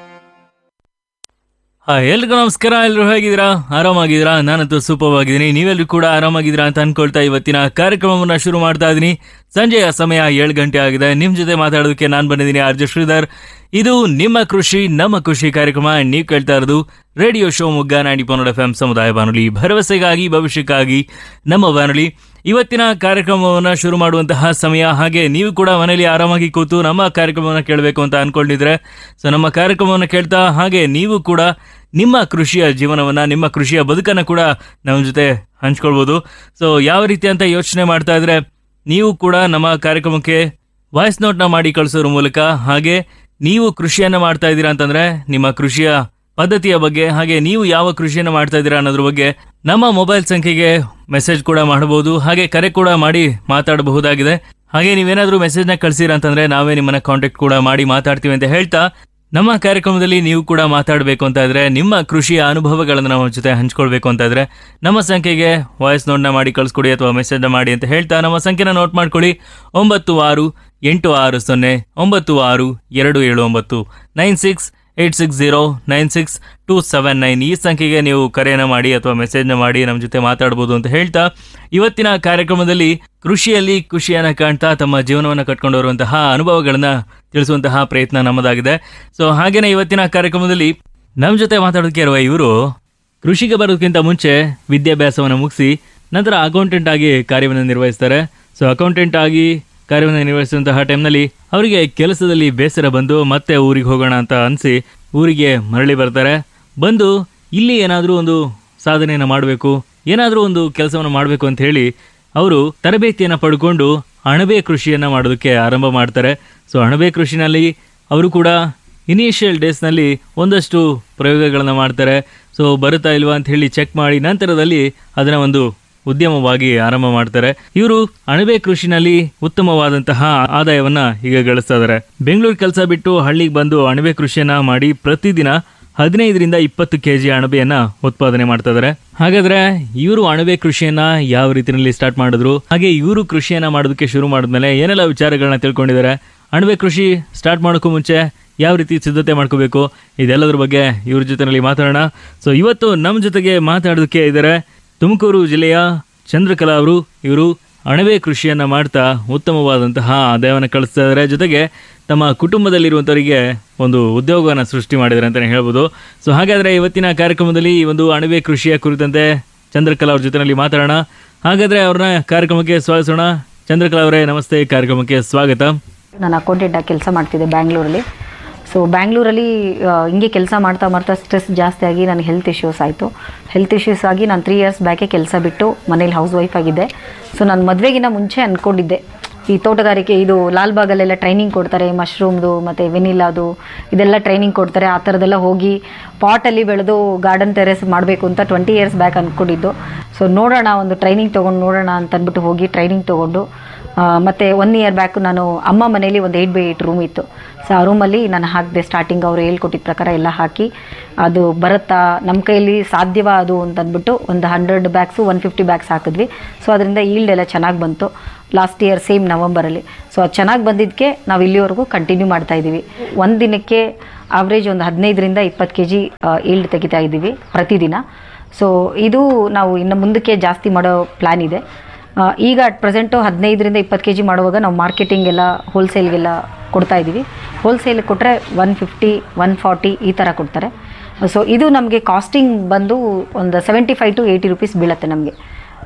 ಹಾ ಎಲ್ರಿಗೂ ನಮಸ್ಕಾರ ಎಲ್ಲರೂ ಹೇಗಿದ್ದೀರಾ ಆರಾಮಾಗಿದ್ದೀರಾ ನಾನಂತೂ ಸೂಪರ್ ಆಗಿದ್ದೀನಿ ನೀವೆಲ್ಲರೂ ಕೂಡ ಆರಾಮಾಗಿದ್ದೀರಾ ಅಂತ ಅನ್ಕೊಳ್ತಾ ಇವತ್ತಿನ ಕಾರ್ಯಕ್ರಮವನ್ನ ಶುರು ಮಾಡ್ತಾ ಇದ್ದೀನಿ ಸಂಜೆಯ ಸಮಯ ಏಳು ಗಂಟೆ ಆಗಿದೆ ನಿಮ್ ಜೊತೆ ಮಾತಾಡೋದಕ್ಕೆ ನಾನು ಬಂದಿದ್ದೀನಿ ಆರ್ಜೆ ಶ್ರೀಧರ್ ಇದು ನಿಮ್ಮ ಕೃಷಿ ನಮ್ಮ ಖುಷಿ ಕಾರ್ಯಕ್ರಮ ನೀವು ಕೇಳ್ತಾ ಇರೋದು ರೇಡಿಯೋ ಶೋ ಮುಗ್ಗ ನಾಡಿ ಪನ್ನಡ ಎಫ್ ಸಮುದಾಯ ಬಾನುಲಿ ಭರವಸೆಗಾಗಿ ಭವಿಷ್ಯಕ್ಕಾಗಿ ನಮ್ಮ ಬಾನುಲಿ ಇವತ್ತಿನ ಕಾರ್ಯಕ್ರಮವನ್ನು ಶುರು ಮಾಡುವಂತಹ ಸಮಯ ಹಾಗೆ ನೀವು ಕೂಡ ಮನೆಯಲ್ಲಿ ಆರಾಮಾಗಿ ಕೂತು ನಮ್ಮ ಕಾರ್ಯಕ್ರಮವನ್ನು ಕೇಳಬೇಕು ಅಂತ ಅನ್ಕೊಂಡಿದ್ರೆ ಸೊ ನಮ್ಮ ಕಾರ್ಯಕ್ರಮವನ್ನು ಕೇಳ್ತಾ ಹಾಗೆ ನೀವು ಕೂಡ ನಿಮ್ಮ ಕೃಷಿಯ ಜೀವನವನ್ನ ನಿಮ್ಮ ಕೃಷಿಯ ಬದುಕನ್ನ ಕೂಡ ನಮ್ಮ ಜೊತೆ ಹಂಚ್ಕೊಳ್ಬೋದು ಸೊ ಯಾವ ರೀತಿ ಅಂತ ಯೋಚನೆ ಮಾಡ್ತಾ ಇದ್ರೆ ನೀವು ಕೂಡ ನಮ್ಮ ಕಾರ್ಯಕ್ರಮಕ್ಕೆ ವಾಯ್ಸ್ ನೋಟ್ನ ಮಾಡಿ ಕಳಿಸೋದ್ರ ಮೂಲಕ ಹಾಗೆ ನೀವು ಕೃಷಿಯನ್ನ ಮಾಡ್ತಾ ಇದ್ದೀರಾ ಅಂತಂದ್ರೆ ನಿಮ್ಮ ಕೃಷಿಯ ಪದ್ಧತಿಯ ಬಗ್ಗೆ ಹಾಗೆ ನೀವು ಯಾವ ಕೃಷಿಯನ್ನ ಮಾಡ್ತಾ ಇದ್ದೀರಾ ಅನ್ನೋದ್ರ ಬಗ್ಗೆ ನಮ್ಮ ಮೊಬೈಲ್ ಸಂಖ್ಯೆಗೆ ಮೆಸೇಜ್ ಕೂಡ ಮಾಡಬಹುದು ಹಾಗೆ ಕರೆ ಕೂಡ ಮಾಡಿ ಮಾತಾಡಬಹುದಾಗಿದೆ ಹಾಗೆ ನೀವೇನಾದ್ರೂ ಮೆಸೇಜ್ನ ಕಳ್ಸಿರ ಅಂತಂದ್ರೆ ನಾವೇ ನಿಮ್ಮನ್ನ ಕಾಂಟ್ಯಾಕ್ಟ್ ಕೂಡ ಮಾಡಿ ಮಾತಾಡ್ತೀವಿ ಅಂತ ಹೇಳ್ತಾ ನಮ್ಮ ಕಾರ್ಯಕ್ರಮದಲ್ಲಿ ನೀವು ಕೂಡ ಮಾತಾಡಬೇಕು ಅಂತ ಇದ್ರೆ ನಿಮ್ಮ ಕೃಷಿಯ ಅನುಭವಗಳನ್ನು ನಮ್ಮ ಜೊತೆ ಹಂಚ್ಕೊಳ್ಬೇಕು ಅಂತ ಇದ್ರೆ ನಮ್ಮ ಸಂಖ್ಯೆಗೆ ವಾಯ್ಸ್ ನೋಟ್ನ ಮಾಡಿ ಕಳಿಸ್ಕೊಡಿ ಅಥವಾ ಮೆಸೇಜ್ನ ಮಾಡಿ ಅಂತ ಹೇಳ್ತಾ ನಮ್ಮ ಸಂಖ್ಯೆನ ನೋಟ್ ಮಾಡ್ಕೊಳ್ಳಿ ಒಂಬತ್ತು ಆರು ಎಂಟು ಆರು ಸೊನ್ನೆ ಒಂಬತ್ತು ಆರು ಎರಡು ಏಳು ಒಂಬತ್ತು nine six eight six zero nine six two seven nine ಈ ಸಂಖ್ಯೆಗೆ ನೀವು ಕರೆಯನ್ನು ಮಾಡಿ ಅಥವಾ ಮೆಸೇಜ್ನ ಮಾಡಿ ನಮ್ಮ ಜೊತೆ ಮಾತಾಡ್ಬೋದು ಅಂತ ಹೇಳ್ತಾ ಇವತ್ತಿನ ಕಾರ್ಯಕ್ರಮದಲ್ಲಿ ಕೃಷಿಯಲ್ಲಿ ಖುಷಿಯನ್ನು ಕಾಣ್ತಾ ತಮ್ಮ ಜೀವನವನ್ನು ಕಟ್ಕೊಂಡು ಬರುವಂತಹ ಅನುಭವಗಳನ್ನ ತಿಳಿಸುವಂತಹ ಪ್ರಯತ್ನ ನಮ್ಮದಾಗಿದೆ ಸೊ ಹಾಗೇನೆ ಇವತ್ತಿನ ಕಾರ್ಯಕ್ರಮದಲ್ಲಿ ನಮ್ಮ ಜೊತೆ ಮಾತಾಡೋದಕ್ಕೆ ಇರುವ ಇವರು ಕೃಷಿಗೆ ಬರೋದಕ್ಕಿಂತ ಮುಂಚೆ ವಿದ್ಯಾಭ್ಯಾಸವನ್ನು ಮುಗಿಸಿ ನಂತರ ಅಕೌಂಟೆಂಟ್ ಆಗಿ ಕಾರ್ಯವನ್ನು ನಿರ್ವಹಿಸ್ತಾರೆ ಸೊ ಅಕೌಂಟೆಂಟ್ ಆಗಿ ಕಾರ್ಯವನ್ನು ನಿರ್ವಹಿಸುವಂತಹ ಟೈಮ್ನಲ್ಲಿ ಅವರಿಗೆ ಕೆಲಸದಲ್ಲಿ ಬೇಸರ ಬಂದು ಮತ್ತೆ ಊರಿಗೆ ಹೋಗೋಣ ಅಂತ ಅನಿಸಿ ಊರಿಗೆ ಮರಳಿ ಬರ್ತಾರೆ ಬಂದು ಇಲ್ಲಿ ಏನಾದರೂ ಒಂದು ಸಾಧನೆಯನ್ನು ಮಾಡಬೇಕು ಏನಾದರೂ ಒಂದು ಕೆಲಸವನ್ನು ಮಾಡಬೇಕು ಅಂತ ಹೇಳಿ ಅವರು ತರಬೇತಿಯನ್ನು ಪಡ್ಕೊಂಡು ಅಣಬೆ ಕೃಷಿಯನ್ನು ಮಾಡೋದಕ್ಕೆ ಆರಂಭ ಮಾಡ್ತಾರೆ ಸೊ ಅಣಬೆ ಕೃಷಿನಲ್ಲಿ ಅವರು ಕೂಡ ಇನಿಷಿಯಲ್ ಡೇಸ್ನಲ್ಲಿ ಒಂದಷ್ಟು ಪ್ರಯೋಗಗಳನ್ನು ಮಾಡ್ತಾರೆ ಸೊ ಬರುತ್ತಾ ಇಲ್ವಾ ಅಂತ ಹೇಳಿ ಚೆಕ್ ಮಾಡಿ ನಂತರದಲ್ಲಿ ಅದನ್ನ ಒಂದು ಉದ್ಯಮವಾಗಿ ಆರಂಭ ಮಾಡ್ತಾರೆ ಇವರು ಅಣಬೆ ಕೃಷಿನಲ್ಲಿ ಉತ್ತಮವಾದಂತಹ ಆದಾಯವನ್ನ ಈಗ ಗಳಿಸ್ತಾ ಇದ್ದಾರೆ ಬೆಂಗಳೂರು ಕೆಲಸ ಬಿಟ್ಟು ಹಳ್ಳಿಗೆ ಬಂದು ಅಣಬೆ ಕೃಷಿಯನ್ನ ಮಾಡಿ ಪ್ರತಿದಿನ ಹದಿನೈದರಿಂದ ಇಪ್ಪತ್ತು ಕೆಜಿ ಅಣಬೆಯನ್ನ ಉತ್ಪಾದನೆ ಮಾಡ್ತಾ ಇದ್ದಾರೆ ಹಾಗಾದ್ರೆ ಇವರು ಅಣಬೆ ಕೃಷಿಯನ್ನ ಯಾವ ರೀತಿಯಲ್ಲಿ ಸ್ಟಾರ್ಟ್ ಮಾಡಿದ್ರು ಹಾಗೆ ಇವರು ಕೃಷಿಯನ್ನ ಮಾಡೋದಕ್ಕೆ ಶುರು ಮಾಡಿದ್ಮೇಲೆ ಏನೆಲ್ಲ ವಿಚಾರಗಳನ್ನ ತಿಳ್ಕೊಂಡಿದ್ದಾರೆ ಅಣಬೆ ಕೃಷಿ ಸ್ಟಾರ್ಟ್ ಮಾಡೋಕ್ಕೂ ಮುಂಚೆ ಯಾವ ರೀತಿ ಸಿದ್ಧತೆ ಮಾಡ್ಕೋಬೇಕು ಇದೆಲ್ಲದ್ರ ಬಗ್ಗೆ ಇವ್ರ ಜೊತೆನಲ್ಲಿ ಮಾತಾಡೋಣ ಸೊ ಇವತ್ತು ನಮ್ಮ ಜೊತೆಗೆ ಮಾತಾಡೋದಕ್ಕೆ ಇದ್ದಾರೆ ತುಮಕೂರು ಜಿಲ್ಲೆಯ ಚಂದ್ರಕಲಾ ಅವರು ಇವರು ಅಣಬೆ ಕೃಷಿಯನ್ನ ಮಾಡ್ತಾ ಉತ್ತಮವಾದಂತಹ ಆದಾಯವನ್ನು ಕಳಿಸ್ತಾ ಇದ್ದಾರೆ ಜೊತೆಗೆ ತಮ್ಮ ಕುಟುಂಬದಲ್ಲಿರುವಂಥವರಿಗೆ ಒಂದು ಉದ್ಯೋಗವನ್ನು ಸೃಷ್ಟಿ ಮಾಡಿದ್ದಾರೆ ಅಂತಲೇ ಹೇಳ್ಬೋದು ಸೊ ಹಾಗಾದರೆ ಇವತ್ತಿನ ಕಾರ್ಯಕ್ರಮದಲ್ಲಿ ಈ ಒಂದು ಅಣಬೆ ಕೃಷಿಯ ಕುರಿತಂತೆ ಚಂದ್ರಕಲಾ ಅವ್ರ ಜೊತೆನಲ್ಲಿ ಮಾತಾಡೋಣ ಹಾಗಾದರೆ ಅವ್ರನ್ನ ಕಾರ್ಯಕ್ರಮಕ್ಕೆ ಸ್ವಾಗತಿಸೋಣ ಚಂದ್ರಕಲಾ ಅವರೇ ನಮಸ್ತೆ ಕಾರ್ಯಕ್ರಮಕ್ಕೆ ಸ್ವಾಗತ ನಾನು ಅಕೌಂಟೆಂಟ್ ಆಗಿ ಕೆಲಸ ಮಾಡ್ತಿದ್ದೆ ಬ್ಯಾಂಗ್ಳೂರಲ್ಲಿ ಸೊ ಬ್ಯಾಂಗ್ಳೂರಲ್ಲಿ ಆ, ಹಿಂಗೆ ಕೆಲಸ ಮಾಡ್ತಾ ಮಾಡ್ತಾ ಸ್ಟ್ರೆಸ್ ಜಾಸ್ತಿ ಆಗಿ ನನಗೆ ಹೆಲ್ತ್ ಇಶ್ಯೂಸ್ ಆಯಿತು ಹೆಲ್ತ್ ಇಶ್ಯೂಸ್ ಆಗಿ ನಾನು ತ್ರೀ ಇಯರ್ಸ್ ಬ್ಯಾಕೆ ಕೆಲಸ ಬಿಟ್ಟು ಮನೇಲಿ ಹೌಸ್ ವೈಫ್ ಆಗಿದ್ದೆ ಸೊ ನಾನು ಮದುವೆಗಿನ ಮುಂಚೆ ಅಂದ್ಕೊಂಡಿದ್ದೆ ಈ ತೋಟಗಾರಿಕೆ ಇದು ಲಾಲ್ಬಾಗಲ್ಲೆಲ್ಲ ಟ್ರೈನಿಂಗ್ ಕೊಡ್ತಾರೆ ಮಶ್ರೂಮ್ದು ಮತ್ತು ವೆನಿಲಾದು ಇದೆಲ್ಲ ಟ್ರೈನಿಂಗ್ ಕೊಡ್ತಾರೆ ಆ ಥರದ್ದೆಲ್ಲ ಹೋಗಿ ಪಾಟಲ್ಲಿ ಬೆಳೆದು ಗಾರ್ಡನ್ ಟೆರೆಸ್ ಮಾಡಬೇಕು ಅಂತ ಟ್ವೆಂಟಿ ಇಯರ್ಸ್ ಬ್ಯಾಕ್ ಅಂದ್ಕೊಂಡಿದ್ದು ಸೊ ನೋಡೋಣ ಒಂದು ಟ್ರೈನಿಂಗ್ ತೊಗೊಂಡು ನೋಡೋಣ ಅಂತ ಅಂದ್ಬಿಟ್ಟು ಹೋಗಿ ಟ್ರೈನಿಂಗ್ ತೊಗೊಂಡು ಆ, ಮತ್ತೆ ಒನ್ ಇಯರ್ ಬ್ಯಾಕ್ ನಾನು ಅಮ್ಮ ಮನೇಲಿ ಒಂದು ಏಯ್ಟ್ ಬೈ ಏಯ್ಟ್ ರೂಮ್ ಇತ್ತು ಸೊ ಆ ರೂಮಲ್ಲಿ ನಾನು ಹಾಕಿದೆ ಸ್ಟಾರ್ಟಿಂಗ್ ಅವರು ಹೇಳ್ಕೊಟ್ಟಿದ್ದ ಪ್ರಕಾರ ಎಲ್ಲ ಹಾಕಿ ಅದು ಬರುತ್ತಾ ನಮ್ಮ ಕೈಯಲ್ಲಿ ಸಾಧ್ಯವಾ ಅದು ಅಂತ ಅಂದ್ಬಿಟ್ಟು ಒಂದು hundred bags one fifty bags ಹಾಕಿದ್ವಿ ಸೊ ಅದರಿಂದ ಈಲ್ಡ್ ಎಲ್ಲ ಚೆನ್ನಾಗಿ ಬಂತು ಲಾಸ್ಟ್ ಇಯರ್ ಸೇಮ್ ನವಂಬರಲ್ಲಿ ಸೊ ಅದು ಚೆನ್ನಾಗಿ ಬಂದಿದ್ದಕ್ಕೆ ನಾವು ಇಲ್ಲಿವರೆಗೂ ಕಂಟಿನ್ಯೂ ಮಾಡ್ತಾ ಇದ್ದೀವಿ ಒಂದು ದಿನಕ್ಕೆ ಆವ್ರೇಜ್ ಒಂದು ಹದಿನೈದರಿಂದ ಇಪ್ಪತ್ತು ಕೆ ಜಿ ಈಲ್ಡ್ ತೆಗಿತಾ ಇದ್ದೀವಿ ಪ್ರತಿದಿನ ಸೊ ಇದು ನಾವು ಇನ್ನು ಮುಂದಕ್ಕೆ ಜಾಸ್ತಿ ಮಾಡೋ ಪ್ಲ್ಯಾನ್ ಇದೆ ಆ, ಈಗ ಅಟ್ ಪ್ರೆಸೆಂಟು ಹದಿನೈದರಿಂದ ಇಪ್ಪತ್ತು ಕೆ ಜಿ ಮಾಡುವಾಗ ನಾವು ಮಾರ್ಕೆಟಿಂಗ್ ಎಲ್ಲ ಹೋಲ್ಸೇಲ್ಗೆಲ್ಲ ಕೊಡ್ತಾ ಇದ್ದೀವಿ ಹೋಲ್ಸೇಲ್ ಕೊಟ್ಟರೆ ಒನ್ ಫಿಫ್ಟಿ ಒನ್ ಫಾರ್ಟಿ ಈ ಥರ ಕೊಡ್ತಾರೆ ಸೊ ಇದು ನಮಗೆ ಕಾಸ್ಟಿಂಗ್ ಬಂದು ಒಂದು seventy five to eighty rupees ಬೀಳುತ್ತೆ ನಮಗೆ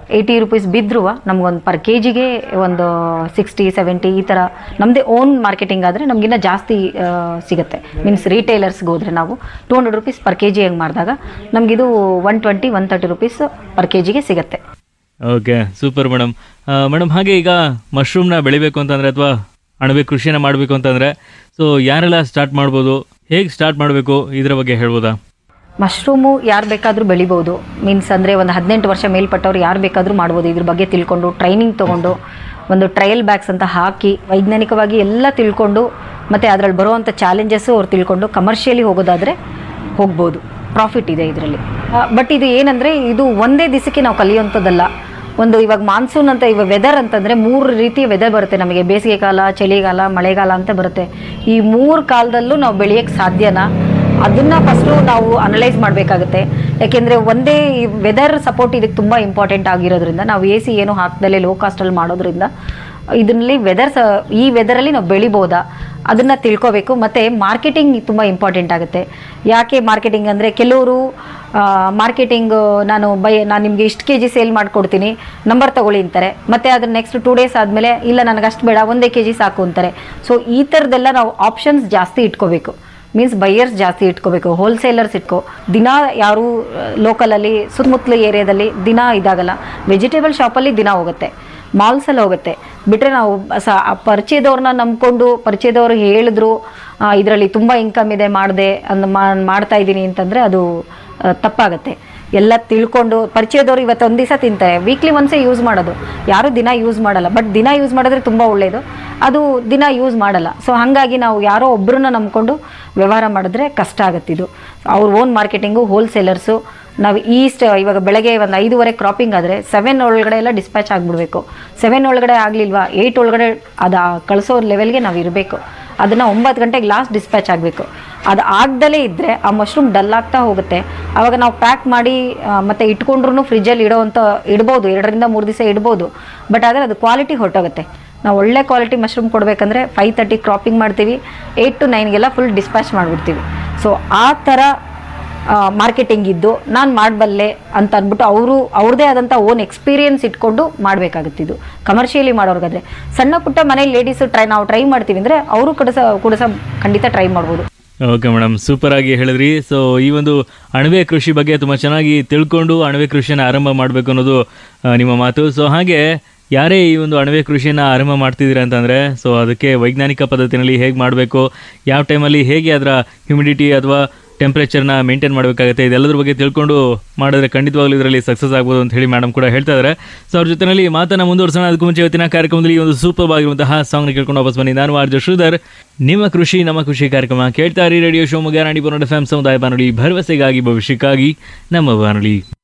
ಏಯ್ಟಿ ರುಪೀಸ್ ಬಿದ್ದರೂ ನಮಗೊಂದು ಪರ್ ಕೆ ಜಿಗೆ ಒಂದು ಸಿಕ್ಸ್ಟಿ ಸೆವೆಂಟಿ ಈ ಥರ ನಮ್ಮದೇ ಓನ್ ಮಾರ್ಕೆಟಿಂಗ್ ಆದರೆ ನಮಗಿನ್ನ ಜಾಸ್ತಿ ಆ, ಸಿಗುತ್ತೆ ಮೀನ್ಸ್ ರೀಟೇಲರ್ಸ್ಗೆ ಹೋದರೆ ನಾವು two hundred rupees per K G ಹೆಂಗೆ ಮಾಡಿದಾಗ ನಮಗಿದು one twenty one thirty rupees per K ಜಿಗೆ ಸಿಗುತ್ತೆ ಓಕೆ ಸೂಪರ್ ಮೇಡಮ್ ಮೇಡಮ್ ಹಾಗೆ ಈಗ ಮಶ್ರೂಮ್ನ ಬೆಳಿಬೇಕು ಅಂತಂದರೆ ಅಥವಾ ಅಣಬೆ ಕೃಷಿನ ಮಾಡಬೇಕು ಅಂತಂದರೆ ಸೊ ಯಾರೆಲ್ಲ ಸ್ಟಾರ್ಟ್ ಮಾಡ್ಬೋದು ಹೇಗೆ ಸ್ಟಾರ್ಟ್ ಮಾಡಬೇಕು ಇದರ ಬಗ್ಗೆ ಹೇಳ್ಬೋದಾ ಮಶ್ರೂಮು ಯಾರು ಬೇಕಾದರೂ ಬೆಳಿಬೋದು ಮೀನ್ಸ್ ಅಂದರೆ ಒಂದು ಹದಿನೆಂಟು ವರ್ಷ ಮೇಲ್ಪಟ್ಟವ್ರು ಯಾರು ಬೇಕಾದರೂ ಮಾಡ್ಬೋದು ಇದ್ರ ಬಗ್ಗೆ ತಿಳ್ಕೊಂಡು ಟ್ರೈನಿಂಗ್ ತೊಗೊಂಡು ಒಂದು ಟ್ರಯಲ್ ಬ್ಯಾಗ್ಸ್ ಅಂತ ಹಾಕಿ ವೈಜ್ಞಾನಿಕವಾಗಿ ಎಲ್ಲ ತಿಳ್ಕೊಂಡು ಮತ್ತು ಅದರಲ್ಲಿ ಬರುವಂಥ ಚಾಲೆಂಜಸ್ಸು ಅವ್ರು ತಿಳ್ಕೊಂಡು ಕಮರ್ಷಿಯಲಿ ಹೋಗೋದಾದರೆ ಹೋಗ್ಬೋದು ಪ್ರಾಫಿಟ್ ಇದೆ ಇದರಲ್ಲಿ ಬಟ್ ಇದು ಏನಂದರೆ ಇದು ಒಂದೇ ದಿವಸಕ್ಕೆ ನಾವು ಕಲಿಯುವಂಥದ್ದಲ್ಲ ಒಂದು ಇವಾಗ ಮಾನ್ಸೂನ್ ಅಂತ ಇವಾಗ ವೆದರ್ ಅಂತಂದರೆ ಮೂರು ರೀತಿಯ ವೆದರ್ ಬರುತ್ತೆ ನಮಗೆ ಬೇಸಿಗೆ ಕಾಲ ಚಳಿಗಾಲ ಮಳೆಗಾಲ ಅಂತ ಬರುತ್ತೆ ಈ ಮೂರು ಕಾಲದಲ್ಲೂ ನಾವು ಬೆಳೆಯೋಕ್ಕೆ ಸಾಧ್ಯನಾ ಅದನ್ನ ಫಸ್ಟು ನಾವು ಅನಲೈಸ್ ಮಾಡಬೇಕಾಗುತ್ತೆ ಯಾಕೆಂದರೆ ಒಂದೇ ಈ ವೆದರ್ ಸಪೋರ್ಟ್ ಇದಕ್ಕೆ ತುಂಬ ಇಂಪಾರ್ಟೆಂಟ್ ಆಗಿರೋದ್ರಿಂದ ನಾವು ಎ ಸಿ ಏನು ಹಾಕ್ದಲ್ಲೇ ಲೋ ಕಾಸ್ಟಲ್ಲಿ ಮಾಡೋದ್ರಿಂದ ಇದರಲ್ಲಿ ವೆದರ್ ಸ ಈ ವೆದರಲ್ಲಿ ನಾವು ಬೆಳಿಬೋದಾ ಅದನ್ನು ತಿಳ್ಕೊಬೇಕು ಮತ್ತು ಮಾರ್ಕೆಟಿಂಗ್ ತುಂಬ ಇಂಪಾರ್ಟೆಂಟ್ ಆಗುತ್ತೆ ಯಾಕೆ ಮಾರ್ಕೆಟಿಂಗ್ ಅಂದರೆ ಕೆಲವರು ಮಾರ್ಕೆಟಿಂಗ್ ನಾನು ಬೈ ನಾನು ನಿಮಗೆ ಇಷ್ಟು ಕೆ ಜಿ ಸೇಲ್ ಮಾಡಿಕೊಡ್ತೀನಿ ನಂಬರ್ ತಗೊಳ್ಳಿ ಅಂತಾರೆ ಮತ್ತು ಅದನ್ನ ನೆಕ್ಸ್ಟ್ ಟೂ ಡೇಸ್ ಆದಮೇಲೆ ಇಲ್ಲ ನನಗೆ ಅಷ್ಟು ಬೇಡ ಒಂದೇ ಕೆ ಜಿ ಸಾಕು ಅಂತಾರೆ ಸೊ ಈ ಥರದ್ದೆಲ್ಲ ನಾವು ಆಪ್ಷನ್ಸ್ ಜಾಸ್ತಿ ಇಟ್ಕೋಬೇಕು ಮೀನ್ಸ್ ಬೈಯರ್ಸ್ ಜಾಸ್ತಿ ಇಟ್ಕೋಬೇಕು ಹೋಲ್ಸೇಲರ್ಸ್ ಇಟ್ಕೋ ದಿನ ಯಾರು ಲೋಕಲಲ್ಲಿ ಸುತ್ತಮುತ್ತಲ ಏರಿಯಾದಲ್ಲಿ ದಿನ ಇದಾಗಲ್ಲ ವೆಜಿಟೇಬಲ್ ಶಾಪಲ್ಲಿ ದಿನ ಹೋಗುತ್ತೆ ಮಾಲ್ಸಲ್ಲಿ ಹೋಗುತ್ತೆ ಬಿಟ್ಟರೆ ನಾವು ಸ ಪರಿಚಯದವ್ರನ್ನ ನಂಬ್ಕೊಂಡು ಪರಿಚಯದವ್ರು ಹೇಳಿದ್ರು ಇದರಲ್ಲಿ ತುಂಬ ಇನ್ಕಮ್ ಇದೆ ಮಾಡಿದೆ ಅಂದ್ ಮಾ- ಮಾಡ್ತಾ ಇದ್ದೀನಿ ಅಂತಂದರೆ ಅದು ಆ, ತಪ್ಪಾಗತ್ತೆ ಎಲ್ಲ ತಿಳ್ಕೊಂಡು ಪರಿಚಯದವ್ರು ಇವತ್ತು ಒಂದು ದಿವಸ ತಿಂತಾರೆ ವೀಕ್ಲಿ ಒನ್ಸೇ ಯೂಸ್ ಮಾಡೋದು ಯಾರು ದಿನ ಯೂಸ್ ಮಾಡಲ್ಲ ಬಟ್ ದಿನ ಯೂಸ್ ಮಾಡಿದ್ರೆ ತುಂಬ ಒಳ್ಳೆಯದು ಅದು ದಿನ ಯೂಸ್ ಮಾಡಲ್ಲ ಸೊ ಹಾಗಾಗಿ ನಾವು ಯಾರೋ ಒಬ್ಬರನ್ನ ನಂಬ್ಕೊಂಡು ವ್ಯವಹಾರ ಮಾಡಿದ್ರೆ ಕಷ್ಟ ಆಗುತ್ತೆ ಇದು ಅವ್ರ ಓನ್ ಮಾರ್ಕೆಟಿಂಗು ಹೋಲ್ಸೇಲರ್ಸು ನಾವು ಈಸ್ಟ್ ಇವಾಗ ಬೆಳಗ್ಗೆ ಒಂದು ಐದೂವರೆ ಕ್ರಾಪಿಂಗ್ ಆದರೆ ಸೆವೆನ್ ಒಳಗಡೆ ಎಲ್ಲ ಡಿಸ್ಪ್ಯಾಚ್ ಆಗಿಬಿಡ್ಬೇಕು ಸೆವೆನ್ ಒಳಗಡೆ ಆಗಲಿಲ್ವಾ ಏಯ್ಟ್ ಒಳಗಡೆ ಅದು ಕಳಿಸೋ ಲೆವೆಲ್ಗೆ ನಾವು ಇರಬೇಕು ಅದನ್ನು ಒಂಬತ್ತು ಗಂಟೆಗೆ ಲಾಸ್ಟ್ ಡಿಸ್ಪ್ಯಾಚ್ ಆಗಬೇಕು ಅದು ಆಗ್ದಲೇ ಇದ್ದರೆ ಆ ಮಶ್ರೂಮ್ ಡಲ್ ಆಗ್ತಾ ಹೋಗುತ್ತೆ ಆವಾಗ ನಾವು ಪ್ಯಾಕ್ ಮಾಡಿ ಆ, ಮತ್ತೆ ಇಟ್ಕೊಂಡ್ರು ಫ್ರಿಜ್ಜಲ್ಲಿ ಇಡೋವಂಥ ಇಡ್ಬೋದು ಎರಡರಿಂದ ಮೂರು ದಿವಸ ಇಡ್ಬೋದು ಬಟ್ ಆದರೆ ಅದು ಕ್ವಾಲಿಟಿ ಹೊರಟೋಗುತ್ತೆ ನಾವು ಒಳ್ಳೆ ಕ್ವಾಲಿಟಿ ಮಶ್ರೂಮ್ ಕೊಡಬೇಕಂದ್ರೆ ಫೈವ್ ತರ್ಟಿ ಕ್ರಾಪಿಂಗ್ ಮಾಡ್ತೀವಿ ಏಯ್ಟ್ ಟು ನೈನ್ಗೆಲ್ಲ ಫುಲ್ ಡಿಸ್ಪ್ಯಾಚ್ ಮಾಡಿಬಿಡ್ತೀವಿ ಸೊ ಆ ಥರ ಮಾರ್ಕೆಟಿಂಗ್ ಇದ್ದು ನಾನು ಮಾಡಬಲ್ಲೆ ಅಂತ ಅಂದ್ಬಿಟ್ಟು ಅವರು ಅವ್ರದ್ದೇ ಆದಂಥ ಓನ್ ಎಕ್ಸ್ಪೀರಿಯನ್ಸ್ ಇಟ್ಕೊಂಡು ಮಾಡಬೇಕಾಗುತ್ತೆ ಇದು ಕಮರ್ಷಿಯಲಿ ಮಾಡೋರ್ಗಾದ್ರೆ ಸಣ್ಣ ಪುಟ್ಟ ಮನೆ ಲೇಡೀಸು ಟ್ರೈ ನಾವು ಟ್ರೈ ಮಾಡ್ತೀವಿ ಅಂದರೆ ಅವರು ಕೂಡ ಸಹ ಕೂಡ ಸಹ ಖಂಡಿತ ಟ್ರೈ ಮಾಡ್ಬೋದು ಓಕೆ ಮೇಡಮ್ ಸೂಪರ್ ಆಗಿ ಹೇಳಿದ್ರಿ ಸೊ ಈ ಒಂದು ಅಣಬೆ ಕೃಷಿ ಬಗ್ಗೆ ತುಂಬ ಚೆನ್ನಾಗಿ ತಿಳ್ಕೊಂಡು ಅಣಬೆ ಕೃಷಿಯನ್ನು ಆರಂಭ ಮಾಡಬೇಕು ಅನ್ನೋದು ಆ, ನಿಮ್ಮ ಮಾತು ಸೊ ಹಾಗೆ ಯಾರೇ ಈ ಒಂದು ಅಣಬೆ ಕೃಷಿಯನ್ನು ಆರಂಭ ಮಾಡ್ತಿದ್ದೀರಾ ಅಂತಂದರೆ ಸೊ ಅದಕ್ಕೆ ವೈಜ್ಞಾನಿಕ ಪದ್ಧತಿನಲ್ಲಿ ಹೇಗೆ ಮಾಡಬೇಕು ಯಾವ ಟೈಮಲ್ಲಿ ಹೇಗೆ ಅದರ ಹ್ಯುಮಿಡಿಟಿ ಅಥವಾ ಟೆಂಪ್ರೇಚರ್ನ ಮೇಂಟೈನ್ ಮಾಡಬೇಕಾಗುತ್ತೆ ಇದೆಲ್ಲದ್ರ ಬಗ್ಗೆ ತಿಳ್ಕೊಂಡು ಮಾಡಿದ್ರೆ ಖಂಡಿತವಾಗ್ಲೂ ಇದರಲ್ಲಿ ಸಕ್ಸಸ್ ಆಗ್ಬೋದು ಅಂತ ಹೇಳಿ ಮೇಡಮ್ ಕೂಡ ಹೇಳ್ತಾ ಇದ್ದಾರೆ ಸೊ ಅವ್ರ ಜೊತೆನಲ್ಲಿ ಮಾತನ್ನ ಮುಂದುವರ್ಸೋಣ ಅದಕ್ಕೂ ಮುಂಚೆ ಇವತ್ತಿನ ಕಾರ್ಯಕ್ರಮದಲ್ಲಿ ಈ ಒಂದು ಸೂಪರ್ ಆಗಿರುವಂತಹ ಸಾಂಗ್ನ ಕೇಳ್ಕೊಂಡು ವಾಪಸ್ ಬನ್ನಿ ನಾನು ಆರ್ಜ ಶ್ರೀಧರ್ ನಿಮ್ಮ ಕೃಷಿ ನಮ್ಮ ಕೃಷಿ ಕಾರ್ಯಕ್ರಮ ಕೇಳ್ತಾ ಇರಿ ರೇಡಿಯೋ ಶಿವಮೊಗ್ಗ ನಾಡಿ ಬನ್ನಡ ಎಫ್ ಎಂ ಸಮುದಾಯ ಬಾನುಲಿ ಭರವಸೆಗಾಗಿ ಭವಿಷ್ಯಕ್ಕಾಗಿ ನಮ್ಮ ಬಾನುಲಿ